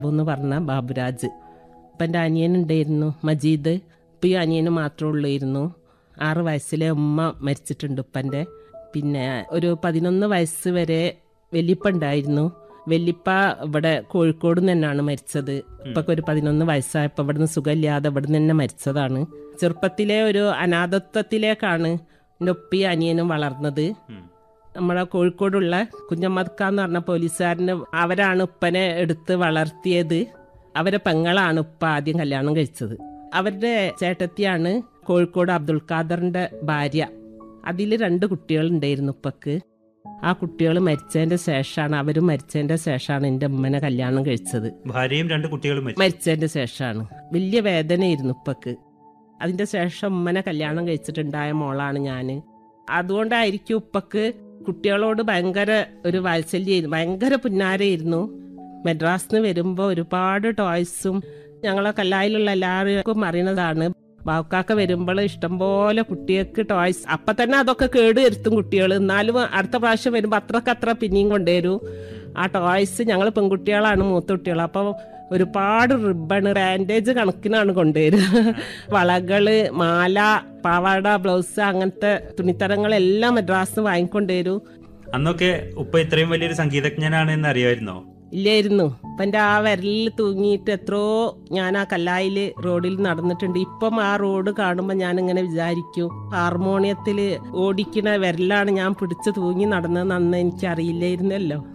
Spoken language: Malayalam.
എന്ന് പറഞ്ഞ ബാബുരാജ് ഉപ്പൻ്റെ അനിയനുണ്ടായിരുന്നു മജീദ് ഇപ്പം ഈ അനിയന് മാത്രമേ ഉള്ളായിരുന്നു ആറ് വയസ്സിലെ ഉമ്മ മരിച്ചിട്ടുണ്ട് ഉപ്പൻ്റെ പിന്നെ ഒരു പതിനൊന്ന് വയസ്സ് വരെ വെല്ലിപ്പ ഉണ്ടായിരുന്നു വെല്ലിപ്പ ഇവിടെ കോഴിക്കോട് നിന്ന് തന്നെയാണ് മരിച്ചത് ഇപ്പൊക്കെ ഒരു പതിനൊന്ന് വയസ്സായപ്പോൾ ഇവിടുന്ന് സുഖമില്ലാതെ ഇവിടുന്ന് തന്നെ മരിച്ചതാണ് ചെറുപ്പത്തിലെ ഒരു അനാഥത്വത്തിലേക്കാണ് എൻ്റെ ഉപ്പി അനിയനും വളർന്നത് നമ്മളെ കോഴിക്കോടുള്ള കുഞ്ഞമ്മദ്ക്ക എന്ന് പറഞ്ഞ പോലീസുകാരന് അവരാണ് ഉപ്പനെ എടുത്ത് വളർത്തിയത് അവരെ പെങ്ങളാണ് ഉപ്പ ആദ്യം കല്യാണം കഴിച്ചത് അവരുടെ ചേട്ടത്തിയാണ് കോഴിക്കോട് അബ്ദുൾ ഖാദറിന്റെ ഭാര്യ അതിൽ രണ്ട് കുട്ടികളുണ്ടായിരുന്നു ഉപ്പക്ക് ആ കുട്ടികൾ മരിച്ചതിന്റെ ശേഷമാണ് അവരും മരിച്ചതിന്റെ ശേഷമാണ് എൻ്റെ ഉമ്മനെ കല്യാണം കഴിച്ചത് ഭാര്യയും രണ്ട് കുട്ടികളും മരിച്ചു മരിച്ചതിന്റെ ശേഷമാണ് വലിയ വേദനയായിരുന്നു ഉപ്പക്ക് അതിന്റെ ശേഷം ഉമ്മനെ കല്യാണം കഴിച്ചിട്ടുണ്ടായ മോളാണ് ഞാൻ അതുകൊണ്ടായിരിക്കും ഉപ്പക്ക് കുട്ടികളോട് ഭയങ്കര ഒരു വാത്സല്യമായിരുന്നു ഭയങ്കര പുന്നാരയായിരുന്നു മദ്രാസിൽ നിന്ന് വരുമ്പോൾ ഒരുപാട് ടോയ്സും ഞങ്ങളെ കല്ലായിലുള്ള എല്ലാവർക്കും അറിയണതാണ് ബാവുക്കാക്ക വരുമ്പോൾ ഇഷ്ടംപോലെ കുട്ടികൾക്ക് ടോയ്സ് അപ്പം തന്നെ അതൊക്കെ കേട് വരുത്തും കുട്ടികൾ എന്നാലും അടുത്ത പ്രാവശ്യം വരുമ്പോൾ അത്രക്ക് അത്ര പിന്നെയും കൊണ്ടുവരും ആ ടോയ്സ് ഞങ്ങൾ പെൺകുട്ടികളാണ് മൂത്ത കുട്ടികൾ അപ്പോൾ ഒരുപാട് റിബൺ ബാൻഡേജ് കണക്കിനാണ് കൊണ്ടുവരിക വളകള് മാല പാവാട ബ്ലൗസ് അങ്ങനത്തെ തുണിത്തരങ്ങളെല്ലാം മദ്രാസ് വാങ്ങിക്കൊണ്ടുവരും അന്നൊക്കെ ഉപ്പ ഇത്രയും വലിയൊരു സംഗീതജ്ഞനാണ് എന്ന് അറിയായിരുന്നോ ഇല്ലായിരുന്നു ഇപ്പം എൻ്റെ ആ വിരലിൽ തൂങ്ങിയിട്ട് എത്രയോ ഞാൻ ആ കല്ലായിൽ റോഡിൽ നടന്നിട്ടുണ്ട് ഇപ്പം ആ റോഡ് കാണുമ്പോൾ ഞാൻ ഇങ്ങനെ വിചാരിക്കും ഹാർമോണിയത്തിൽ ഓടിക്കണ വിരലാണ് ഞാൻ പിടിച്ച് തൂങ്ങി നടന്നതെന്ന് അന്ന് എനിക്ക് അറിയില്ലായിരുന്നല്ലോ